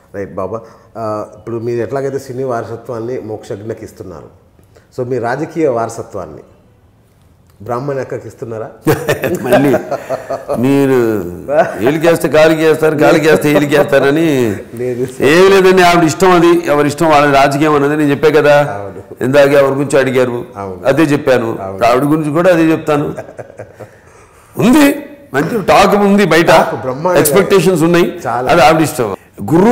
Right బాబా ఆ, ఇప్పుడు మీరు ఎట్లాగైతే సినీ వారసత్వాన్ని మోక్షజ్ఞకి ఇస్తున్నారు సో మీ రాజకీయ వారసత్వాన్ని బ్రాహ్మణ అక్కకి ఇస్తున్నారా మళ్ళీ మీరు ఏలికేస్తే కాలికి వేస్తారు కాలికి వేస్తే ఏలికి వేస్తారని లేదు ఏం లేదండి ఆవిడ ఇష్టం అది ఎవరి ఇష్టం వాళ్ళ రాజకీయం అన్నది నేను చెప్పే కదా అవును. ఇందాక ఎవరి గురించి అడిగారు అవును. అదే చెప్పాను ఆవిడ గురించి కూడా అదే చెప్తాను ఉంది మంచి టాక్ ఉంది బయట బ్రహ్మాండంగా. ఎక్స్పెక్టేషన్స్ ఉన్నాయి చాలా. అది ఆవిడ ఇష్టం గురువు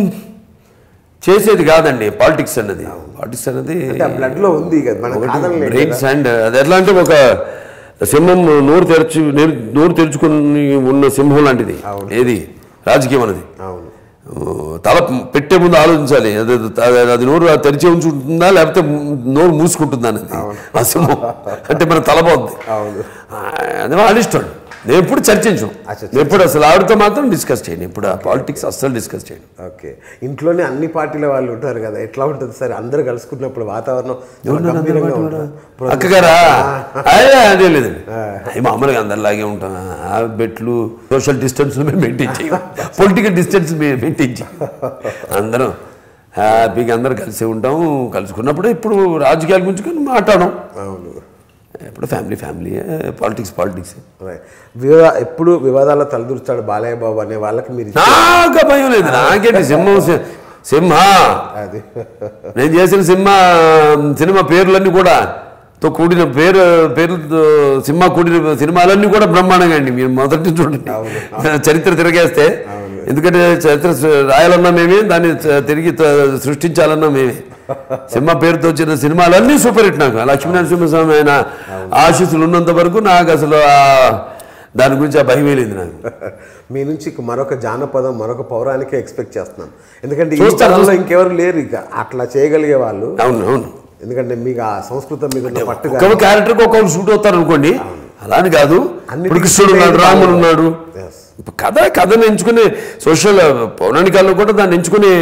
చేసేది కాదండి పాలిటిక్స్ అన్నది పాలిటిక్స్ అన్నది అంటే ఆ బ్లడ్ లో ఉంది కదా మనం కాదనలేదు బ్రెయిన్స్ అండ్ అది ఎట్లా అంటే ఒక సింహం నోరు తెరచి నేరు- నోరు తెరుచుకుని ఉన్న సింహం లాంటిది ఏది రాజకీయం అన్నది అవును ఓ, తల పెట్టే ముందు ఆలోచించాలి అది అది- అది నోరు తెరిచి ఉంచుంటుందా లేకపోతే నోరు మూసుకుంటుందా అనేది ఆ సింహం అంటే మన తల పోద్ది అవును అది వాళ్ళ ఇష్టం నేను ఎప్పుడు చర్చించు అచ్చా, నేను ఎప్పుడు అసలు ఆవిడతో మాత్రం డిస్కస్ చేయను ఇప్పుడు ఆ పాలిటిక్స్ అస్సలు డిస్కస్ చేయను ఓకే ఇంట్లోనే అన్ని పార్టీల వాళ్ళు ఉంటారు కదా ఎట్లా ఉంటుంది సార్ అందరు కలుసుకున్నప్పుడు వాతావరణం చాలా గంభీరంగా ఉంటుంది. అక్కగారా అదే అదే లేదండి అవి మామూలుగా అందరిలాగే ఉంటాం ఆ బెట్లు సోషల్ డిస్టెన్స్ మేము మెయింటైన్ చేయం పొలిటికల్ డిస్టెన్స్ మేము మెయింటైన్ చేయం అందరం హ్యాపీగా అందరం కలిసి ఉంటాం కలుసుకున్నప్పుడు ఇప్పుడు రాజకీయాల గురించి కానీ మాట్లాడడం అవును ఇప్పుడు family family politics politics right వివా ఎప్పుడు వివాదాల తలదూర్చాడు బాలయ్య బాబు అనే వాళ్ళకి మీరు ఇచ్చే- నాకు భయం లేదు నాకేంటి సింహం సి- సింహ అది నేను చేసిన సినిమా సినిమా పేర్లన్నీ కూడా తో కూడిన పేరు పేర్లతో సినిమా కూడిన సినిమాలన్నీ కూడా బ్రహ్మాండంగా అండి మీరు మొదటి నుంచి చూడండి చరిత్ర తిరగేస్తే ఎందుకంటే చరిత్ర సృ- రాయాలన్నా మేమే దాన్ని చ- తిరిగి త- సృష్టించాలన్నా మేమే సినిమా పేరుతో వచ్చిన సినిమాలన్నీ సూపర్ హిట్ నాకు లక్ష్మీనరసింహస్వామి ఆయన ఆశీస్సులు ఉన్నంత వరకు నాకు అసలు ఆ- దాని గురించి ఆ భయం లేదు నాకు మీ నుంచి ఇక మరొక జానపదం మరొక పౌరాణికే ఎక్స్పెక్ట్ చేస్తున్నాను ఎందుకంటే ఈ చూస్తాను, తరంలో ఇంకెవరు లేరు ఇక అట్లా చేయగలిగే వాళ్ళు అవును అవును ఎందుకంటే మీకు ఆ సంస్కృతం మీద ఉన్న పట్టుగా ఒక్కొక్క క్యారెక్టర్కి ఒక్కొక్కరు సూట్ అవుతారు అనుకోండి అలా అని కాదు అన్నిటికీ ఇప్పుడు కృష్ణుడు ఉన్నాడు suit రాముడు అయ్యేది ఉన్నాడు Yes. ఇప్పుడు కథ కథను ఎంచుకునే సోషల్ పౌరాణికాల్లో కూడా దాన్ని ఎంచుకునే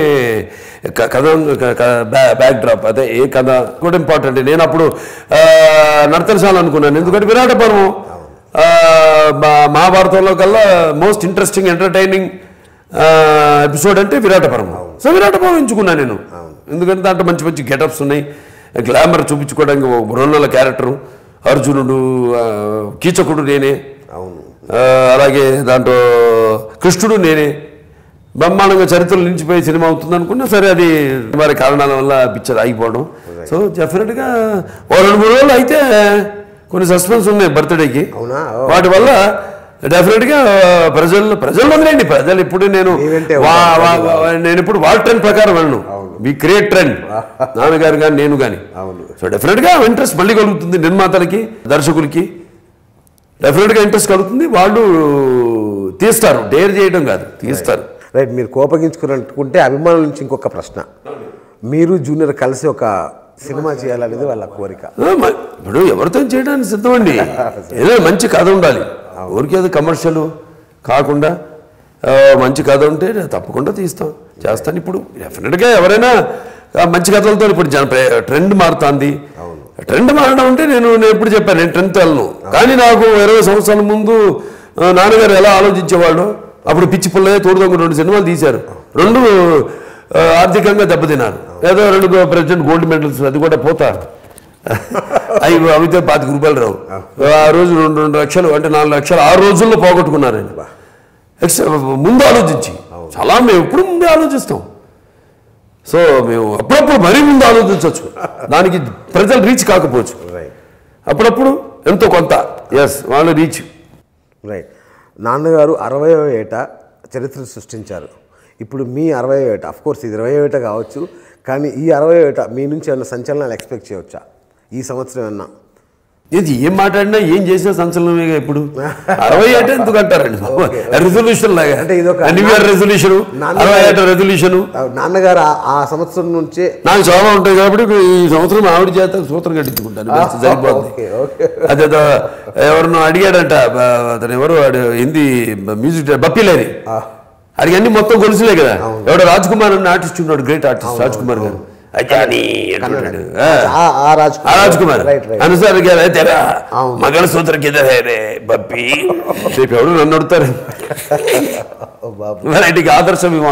క- కథ బ్యాక్ డ్రాప్ అదే ఏ కథ కూడా ఇంపార్టెంట్ నేను అప్పుడు ఆ, నర్తనశాల అనుకున్నాను ఎందుకంటే విరాట పర్వం ఆ, మా- మహాభారతంలో కల్లా మోస్ట్ ఇంట్రెస్టింగ్ ఎంటర్టైనింగ్ ఎపిసోడ్ అంటే విరాట పర్వం సో విరాట పర్వం ఎంచుకున్నాను నేను ఎందుకంటే దాంట్లో మంచి మంచి గెటప్స్ ఉన్నాయి గ్లామర్ చూపించుకోవడానికి ఒక బృహన్నల క్యారెక్టరు అర్జునుడు ఆ, కీచకుడు నేనే అవును ఆ, అలాగే దాంట్లో కృష్ణుడు నేనే బ్రహ్మాండంగా చరిత్రలు నిలిచిపోయి సినిమా అవుతుంది అనుకున్నా సరే అది వారి కారణాల వల్ల పిక్చర్ ఆగిపోవడం సో డెఫినెట్గా ఓ రెండు మూడు రోజులు అయితే కొన్ని సస్పెన్స్ ఉన్నాయి బర్త్డేకి అవునా? ఓ. వాటి వల్ల డెఫినెట్గా ప్రజలు ప్రజలు వదిలేండి ప్రజలు ఇప్పుడు నేను మీ వెంటే వా- ఉంటారు. వా- వా- నేను ఇప్పుడు వాళ్ళ ట్రెండ్ ప్రకారం వెళ్ళను వి క్రియేట్ ట్రెండ్ నాన్నగారు కానీ నేను కానీ అవును సో డెఫినెట్గా ఇంట్రెస్ట్ మళ్ళీ కలుగుతుంది నిర్మాతలకి దర్శకులకి డెఫినెట్గా ఇంట్రెస్ట్ కలుగుతుంది వాళ్ళు తీస్తారు డేర్ చేయడం కాదు తీస్తారు రైట్ మీరు కోపగించుకున్నట్టుకుంటే అభిమానుల నుంచి ఇంకొక ప్రశ్న మీరు జూనియర్ కలిసి ఒక సినిమా చేయాలనేది వాళ్ళ కోరిక ఆ, మ- ఇప్పుడు ఎవరితో చేయడానికి సిద్ధమండి ఏదో మంచి కథ ఉండాలి ఊరికి ఏదో కమర్షియల్ కాకుండా ఆ, మంచి కథ ఉంటే నేను తప్పకుండా తీస్తాం చేస్తాను ఇప్పుడు డెఫినెట్గా ఎవరైనా ఆ, మంచి కథలతో ఇప్పుడు జన ట్రెండ్ మారుతుంది ట్రెండ్ మారడం అంటే నేను నేను ఎప్పుడు చెప్పాను నేను ట్రెండ్ వెళ్ళను కానీ నాకు ఇరవై సంవత్సరాల ముందు ఆ, నాన్నగారు ఎలా ఆలోచించేవాళ్ళు అప్పుడు పిచ్చి పుల్లయ్య తోడు దొంగ రెండు సినిమాలు తీశారు రెండు ఆ, ఆర్థికంగా దెబ్బతిన్నారు ఏదో రెండు ప్రెసిడెంట్ గోల్డ్ మెడల్స్ అది కూడా పోతారు అవి అవితే పాతిక రూపాయలు రావు ఆ రోజు రెండు రెండు లక్షలు అంటే నాలుగు లక్షలు ఆరు రోజుల్లో పోగొట్టుకున్నారు ఆయన ఎక్స్ట్రా ముందు ఆలోచించి చాలా మేము ఎప్పుడు ముందే ఆలోచిస్తాం సో మేము అప్పుడప్పుడు మరీ ముందు ఆలోచించవచ్చు దానికి ప్రజలు రీచ్ కాకపోవచ్చు రైట్ అప్పుడప్పుడు ఎంతో కొంత ఎస్ వాళ్ళు రీచ్ రైట్ నాన్నగారు అరవయో ఏట చరిత్ర సృష్టించారు ఇప్పుడు మీ అరవై ఏట అఫ్ కోర్స్ ఇది ఇరవై ఏట కావచ్చు కానీ ఈ అరవై ఏట మీ నుంచి ఏమైనా సంచలనాలు ఎక్స్పెక్ట్ చేయవచ్చా ఈ సంవత్సరం ఏమన్నా ఇది ఏం మాట్లాడినా ఏం చేసినా సంచలనమే ఇప్పుడు అరవై ఏట ఎందుకు అంటారండి రెజల్యూషన్ లాగా అంటే ఇదొక- న్యూ ఇయర్ రెజల్యూషన్ నాన్న- అరవై ఏట రెజల్యూషన్ ఆ, నాన్నగారు ఆ- ఆ సంవత్సరం నుంచే నాకు చాలా ఉంటాయి కాబట్టి ఈ సంవత్సరం ఆవిడ చేత సూత్రం కట్టించుకుంటాను బెస్ట్ సరిపోతుంది ఓకే ఓకే అదేదో ఎవరినో అడిగాడంట బ- అతను ఎవరు వాడు హిందీ మ్యూజిక్ బప్పిలేని అడిగి అన్ని మొత్తం గొలుసులే కదా ఎవడో రాజ్ కుమార్ అన్న ఆర్టిస్ట్ ఉన్నాడు గ్రేట్ ఆర్టిస్ట్ రాజ్ కుమార్ గారు అజాని అంటుంటాడు ఆ. ఆ- ఆ రాజ్ ఆ రాజ్ కుమార్ రైట్ రైట్ అనుసార్ గారు తెరా అవును. మంగళసూత్ర కింద రే బప్పి రేపు ఎవరు నన్ను అడుగుతారు బాబు వెరైటీకి ఆదర్శం ఇవ్వం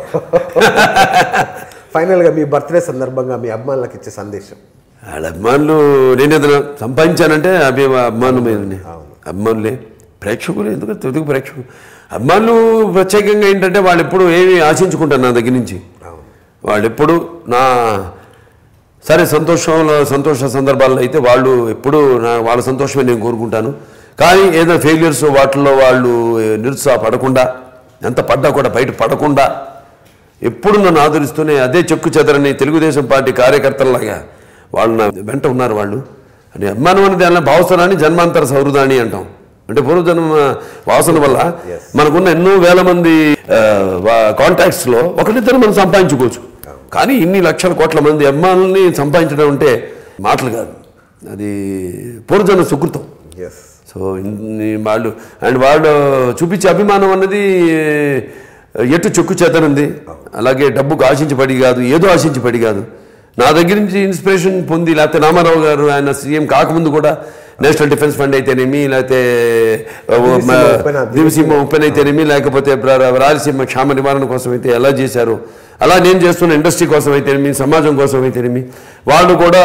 ఫైనల్గా మీ బర్త్డే సందర్భంగా మీ అభిమానులకు ఇచ్చే సందేశం వాళ్ళ అభిమానులు నేను ఏదైనా సంపాదించానంటే అభి అభిమానులు మీదనే అభిమానులే ప్రేక్షకులు ఎందుకంటే తెలుగు ప్రేక్షకులు అభిమానులు ప్రత్యేకంగా ఏంటంటే వాళ్ళు ఎప్పుడు ఏమి ఆశించుకుంటారు నా దగ్గర నుంచి వాళ్ళు ఎప్పుడు నా సరే సంతోషంలో సంతోష సందర్భాల్లో అయితే వాళ్ళు ఎప్పుడు నా వాళ్ళ సంతోషమే నేను కోరుకుంటాను కానీ ఏదైనా ఫెయిల్యూర్స్ వాటిల్లో వాళ్ళు నిరుత్సాహపడకుండా ఎంత పడ్డా కూడా బయట పడకుండా ఎప్పుడు నన్ను ఆదరిస్తూనే అదే చెక్కు చెదరని తెలుగుదేశం పార్టీ కార్యకర్తలలాగా వాళ్ళు నా వెంట ఉన్నారు వాళ్ళు అని అభిమానం అనేది అలా భావసరాన్ని జన్మాంతర సౌహృదాన్ని అంటాం అంటే పూర్వజన్మ వాసన వల్ల మనకున్న ఎన్నో వేల మంది కాంటాక్ట్స్లో ఒకరిద్దరు మనం సంపాదించుకోవచ్చు కానీ ఇన్ని లక్షల కోట్ల మంది అభిమానుల్ని సంపాదించడం అంటే మాటలు కాదు అది పూర్వజన్మ సుకృతం ఎస్ సో ఇన్ని వాళ్ళు అండ్ వాళ్ళు చూపించే అభిమానం అన్నది ఎటు చెక్కు చేతనుంది అలాగే డబ్బుకు ఆశించబడి కాదు ఏదో ఆశించబడి కాదు నా దగ్గర నుంచి ఇన్స్పిరేషన్ పొంది లేకపోతే రామారావు గారు ఆయన సీఎం కాకముందు కూడా నేషనల్ డిఫెన్స్ ఫండ్ అయితేనేమి లేకపోతే ఉప్పెన, దివసీమ ఉప్పెన అయితేనేమి లేకపోతే ప్ర- రాయలసీమ క్షామ నివారణ కోసం అయితే ఎలా చేశారు అలా నేను చేస్తున్న ఇండస్ట్రీ కోసం అయితేనేమి సమాజం కోసం అయితేనేమి వాళ్ళు కూడా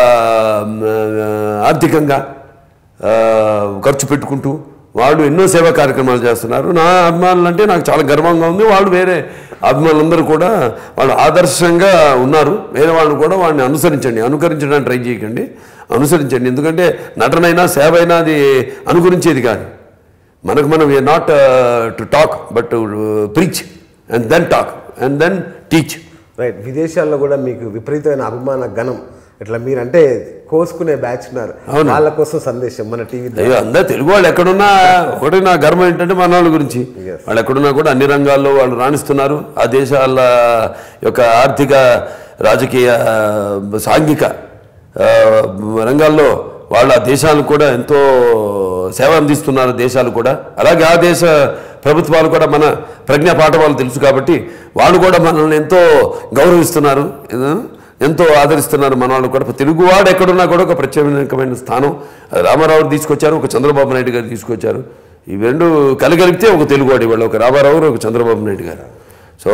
ఆ, ఆర్థికంగా ఆ, ఖర్చు పెట్టుకుంటూ వాళ్ళు ఎన్నో సేవా కార్యక్రమాలు చేస్తున్నారు నా అభిమానులు అంటే నాకు చాలా గర్వంగా ఉంది వాళ్ళు వేరే అభిమానులందరూ కూడా వాళ్ళు ఆదర్శంగా ఉన్నారు వేరే వాళ్ళు కూడా వాళ్ళని అనుసరించండి అనుకరించడానికి ట్రై చేయకండి అనుసరించండి ఎందుకంటే నటనైనా సేవ అయినా అది అనుకరించేది కాదు మనకు మనం not to talk but preach and then talk and then teach right విదేశాల్లో కూడా మీకు విపరీతమైన అభిమాన గణం ఇట్లా మీరంటే కోసుకునే బ్యాచ్ ఉన్నారు అవును. వాళ్ళ కోసం సందేశం మన టీవీ అయ్యో అందరూ తెలుగు వాళ్ళు ఎక్కడున్నా ఒకటి నా గర్వం ఏంటంటే మన వాళ్ళ గురించి Yes. వాళ్ళు ఎక్కడున్నా కూడా అన్ని రంగాల్లో వాళ్ళు రాణిస్తున్నారు ఆ దేశాల యొక్క ఆర్థిక రాజకీయ సాంఘిక ఆ, రంగాల్లో వాళ్ళ దేశాలకు కూడా ఎంతో సేవ అందిస్తున్నారు దేశాలు కూడా అలాగే ఆ దేశ ప్రభుత్వాలు కూడా మన ప్రజ్ఞా పాఠవాలు తెలుసు కాబట్టి వాళ్ళు కూడా మనల్ని ఎంతో గౌరవిస్తున్నారు ఏదో ఎంతో ఆదరిస్తున్నారు మన వాళ్ళు కూడా తెలుగువాడు ఎక్కడున్నా కూడా ఒక ప్రత్యేకమైన స్థానం అది రామారావు తీసుకొచ్చారు ఒక చంద్రబాబు నాయుడు గారు తీసుకొచ్చారు ఇవి రెండు కలగలిపితే ఒక తెలుగువాడు ఇవాళ ఒక రామారావు గారు, ఒక చంద్రబాబు నాయుడు గారు సో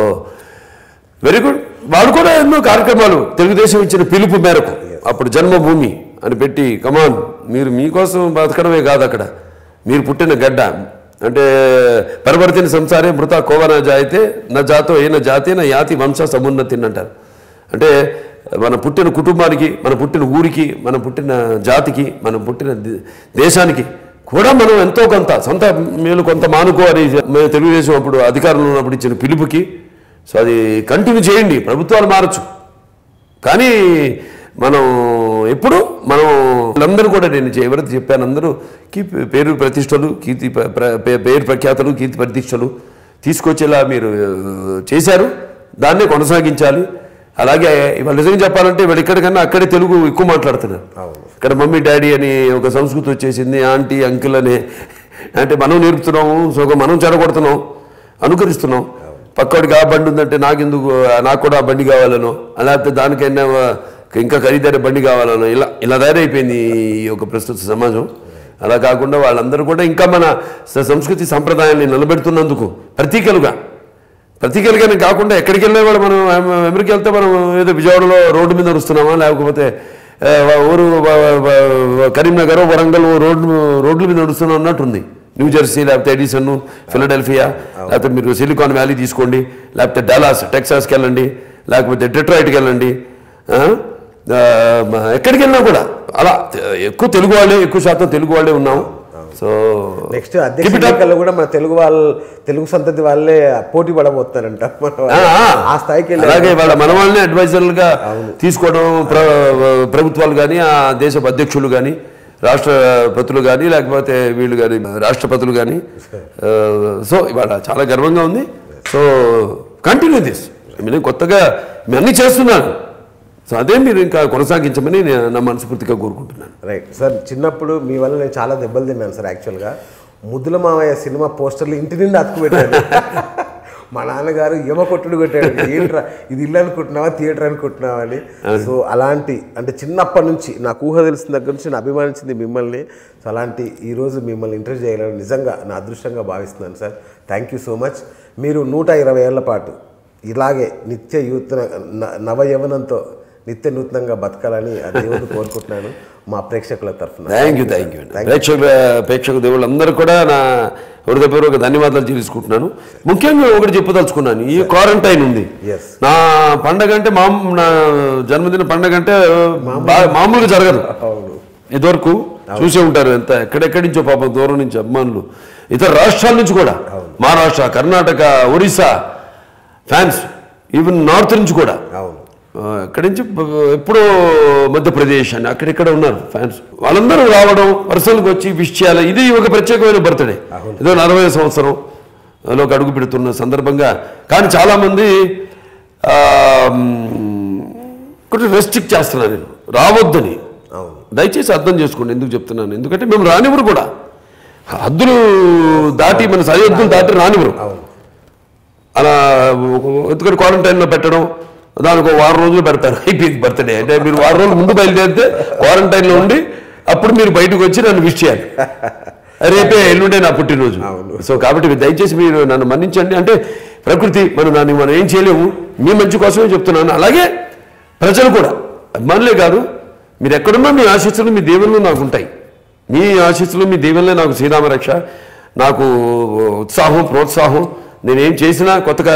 వెరీ గుడ్ వాళ్ళు కూడా ఎన్నో కార్యక్రమాలు తెలుగుదేశం ఇచ్చిన పిలుపు మేరకు అప్పుడు జన్మభూమి అని పెట్టి కమాన్ మీరు మీకోసం బతకడమే కాదు అక్కడ మీరు పుట్టిన గడ్డ అంటే పరవర్తిని సంసారే మృత కోవన జాయితే నా జాతో ఏ నా జాతే నా యాతి వంశ సమున్నతిని అంటారు అంటే మన పుట్టిన కుటుంబానికి మన పుట్టిన ఊరికి మన పుట్టిన జాతికి మన పుట్టిన దే- దేశానికి కూడా మనం ఎంతో కొంత సొంత మేలు కొంత మానుకో అని మేము తెలుగుదేశం అప్పుడు అధికారంలో ఉన్నప్పుడు ఇచ్చిన పిలుపుకి సో అది కంటిన్యూ చేయండి ప్రభుత్వాలు మారచ్చు కానీ మనం ఎప్పుడు మనం అందరూ కూడా నేను చే- ఎవరైతే చెప్పాను అందరూ కీ పేరు ప్రతిష్టలు కీర్తి ప్ర- ప్ర- పే- పేరు ప్రఖ్యాతలు కీర్తి ప్రతిష్టలు తీసుకొచ్చేలా మీరు ఆ, చేశారు దాన్నే కొనసాగించాలి అలాగే ఇవాళ నిజంగా చెప్పాలంటే వీళ్ళు ఎక్కడికన్నా అక్కడే తెలుగు ఎక్కువ మాట్లాడుతున్నారు ఇక్కడ మమ్మీ డాడీ అని ఒక సంస్కృతి వచ్చేసింది ఆంటీ అంకిల్ అని అంటే మనం నేర్పుతున్నాము సో మనం చెడగొడుతున్నాం అనుకరిస్తున్నాం పక్కోడికి ఆ బండి ఉందంటే నాకెందుకు నాకు కూడా ఆ బండి కావాలనో లేకపోతే దానికైనా ఇంకా ఖరీదైన బండి కావాలనో ఇలా ఇలా తయారైపోయింది ఈ యొక్క ప్రస్తుత సమాజం అలా కాకుండా వాళ్ళందరూ కూడా ఇంకా మన స- సంస్కృతి సంప్రదాయాన్ని నిలబెడుతున్నందుకు ప్రతీకలుగా ప్రతీకలుగానే కాకుండా ఎక్కడికి వెళ్ళేవాడు మనం అమె- అమెరికా వెళ్తే మనం ఏదో విజయవాడలో రోడ్డు మీద నడుస్తున్నామా లేకపోతే ఆ, ఊరు వ- వ- వ- కరీంనగర్ వరంగల్ రోడ్డు రోడ్ల మీద నడుస్తున్నాం అన్నట్టుంది న్యూ జెర్సీ లేకపోతే ఎడిసన్ ఫిలడెల్ఫియా లేకపోతే మీరు సిలికాన్ వ్యాలీ తీసుకోండి లేకపోతే డలాస్ టెక్సాస్కి వెళ్ళండి లేకపోతే డెట్రాయిట్కి వెళ్ళండి ఆ? ఆ, మ- ఎక్కడికి వెళ్ళినా కూడా అలా తె- ఎక్కువ తెలుగు వాళ్ళే ఎక్కువ శాతం తెలుగు వాళ్ళే ఉన్నాం సో నెక్స్ట్ అధ్యక్ష ఎన్నికల్లో కూడా మన తెలుగు వాళ్ళు తెలుగు సంతతి వాళ్ళే పోటీ పడబోతున్నారంట మన ఆ, వాళ్ళు. ఆ. ఆ స్థాయికి వెళ్ళి అలాగే వాళ్ళ మన వాళ్ళని అడ్వైజర్లుగా తీసుకోవడం ప్ర- ప్రభుత్వాలు కానీ ఆ దేశపు అధ్యక్షులు కానీ రాష్ట్రపతులు కానీ లేకపోతే వీళ్ళు కానీ రాష్ట్రపతులు కానీ సో ఇవాళ చాలా గర్వంగా ఉంది సో కంటిన్యూ దిస్ నేను కొత్తగా మేము అన్నీ చేస్తున్నాను సో అదే మీరు ఇంకా కొనసాగించమని నేను నా మనస్ఫూర్తిగా కోరుకుంటున్నాను రైట్ సార్ చిన్నప్పుడు మీ వల్ల నేను చాలా దెబ్బలు తిన్నాను సార్ యాక్చువల్గా ముద్దుల మావయ్య సినిమా పోస్టర్లు ఇంటి నిండా అతుకు పెట్టాను మా నాన్నగారు యమ కొట్టుడు కొట్టాడు ఏంట్రా ఇది ఇల్లు అనుకుంటున్నావా థియేటర్ అనుకుంటున్నావా అని సో అలాంటి అంటే చిన్నప్పటి నుంచి నాకు ఊహ తెలిసిన దగ్గర నుంచి నేను అభిమానించింది మిమ్మల్ని సో అలాంటి ఈరోజు మిమ్మల్ని ఇంటర్వ్యూ చేయాలని నిజంగా నా అదృష్టంగా భావిస్తున్నాను sir thank you so much మీరు నూట ఇరవై ఏళ్ల పాటు ఇలాగే నిత్య యూత్ నవ యవనంతో నిత్య నూతనంగా బతకాలని ఆ దేవుడు కోరుకుంటున్నాను మా ప్రేక్షకుల తరఫున థ్యాంక్ యూ థ్యాంక్ యూ ప్రేక్షకుల ప్రేక్షక దేవుళ్ళందరూ కూడా నా హృదయపూర్వక ధన్యవాదాలు తెలుసుకుంటున్నాను ముఖ్యంగా ఒకటి చెప్పదలుచుకున్నాను ఈ క్వారంటైన్ ఉంది Yes. నా పండగ అంటే మా నా జన్మదిన పండగ అంటే బా- మామూలుగా జరగదు అవును ఇదివరకు చూసే ఉంటారు ఎంత ఎక్కడెక్కడి నుంచో పాపం దూరం నుంచి అభిమానులు ఇతర రాష్ట్రాల నుంచి కూడా Maharashtra Karnataka Orissa fans even north నుంచి కూడా అవును ఆ, అక్కడి నుంచి బ- ఎప్పుడో మధ్యప్రదేశ్ అని అక్కడిక్కడ ఉన్నారు ఫ్యాన్స్ వాళ్ళందరూ రావడం వరుసలకు వచ్చి విష్ చేయాలి ఇది ఒక ప్రత్యేకమైన బర్త్డే ఏదో నలభై సంవత్సరం లోకి అడుగు పెడుతున్న సందర్భంగా కానీ చాలామంది ఆ, మ్, కొంచెం రెస్ట్రిక్ట్ చేస్తున్నాను నేను రావద్దని అవును దయచేసి అర్థం చేసుకోండి ఎందుకు చెప్తున్నాను ఎందుకంటే మేము రానివ్వరు కూడా హద్దులు దాటి మన సరిహద్దులు దాటి రానివ్వరు అవును అలా ఒక- ఎందుకంటే క్వారంటైన్లో పెట్టడం దానికి ఒక వారం రోజులు పెడతారు అయిపోయింది బర్త్డే అంటే మీరు వారం రోజులు ముందు బయలుదేరితే క్వారంటైన్లో ఉండి అప్పుడు మీరు బయటకు వచ్చి నన్ను విష్ చేయాలి రేపే ఎల్లుండే నా పుట్టినరోజు అవును. సో కాబట్టి మీరు దయచేసి మీరు నన్ను మన్నించండి అంటే ప్రకృతి మనం దాన్ని మనం ఏం చేయలేము మీ మంచి కోసమే చెప్తున్నాను అలాగే ప్రజలు కూడా అభిమానులే కాదు మీరు ఎక్కడున్నా మీ ఆశీస్సులు మీ దేవుళ్ళు నాకు ఉంటాయి మీ ఆశీస్సులు మీ దేవుళ్ళే నాకు శ్రీరామ రక్ష నాకు ఉత్సాహం ప్రోత్సాహం నేనేం చేసినా కొత్తగా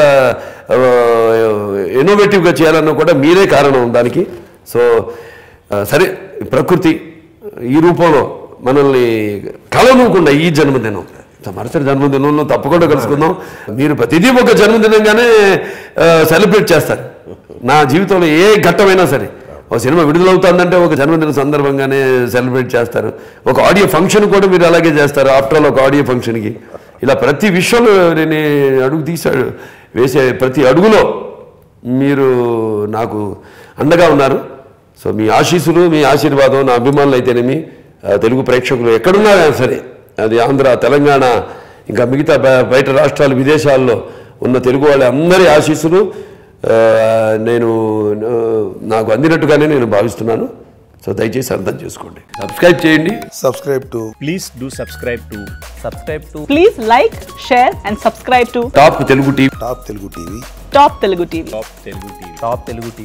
ఇన్నోవేటివ్గా చేయాలన్నా కూడా మీరే కారణం దానికి సో ఆ, సరే ప్రకృతి ఈ రూపంలో మనల్ని కలవనుకుండా ఈ జన్మదినం సో మరుసటి జన్మదినంలో తప్పకుండా కలుసుకుందాం మీరు ప్రతిదీ ఒక జన్మదినంగానే సెలబ్రేట్ చేస్తారు నా జీవితంలో ఏ ఘట్టమైనా సరే ఒక సినిమా విడుదలవుతుందంటే ఒక జన్మదిన సందర్భంగానే సెలబ్రేట్ చేస్తారు ఒక ఆడియో ఫంక్షన్ కూడా మీరు అలాగే చేస్తారు ఆఫ్టర్ ఆల్ ఒక ఆడియో ఫంక్షన్కి ఇలా ప్రతి విషయంలో నేను అడుగు తీసాడు వేసే ప్రతి అడుగులో మీరు నాకు అండగా ఉన్నారు సో మీ ఆశీస్సులు మీ ఆశీర్వాదం నా అభిమానులు అయితేనేమి ఆ, తెలుగు ప్రేక్షకులు ఎక్కడున్నా సరే అది ఆంధ్ర తెలంగాణ ఇంకా మిగతా బ- బయట రాష్ట్రాలు విదేశాల్లో ఉన్న తెలుగు వాళ్ళ అందరి ఆశీస్సులు ఆ, నేను ఆ, నాకు అందినట్టుగానే నేను భావిస్తున్నాను సో దయచేసి అర్థం చేసుకోండి సబ్స్క్రైబ్ చేయండి subscribe to please do subscribe to subscribe to Please like, share, and subscribe to top Telugu TV Top Telugu TV. Top Telugu TV. Top Telugu TV. Top Telugu TV.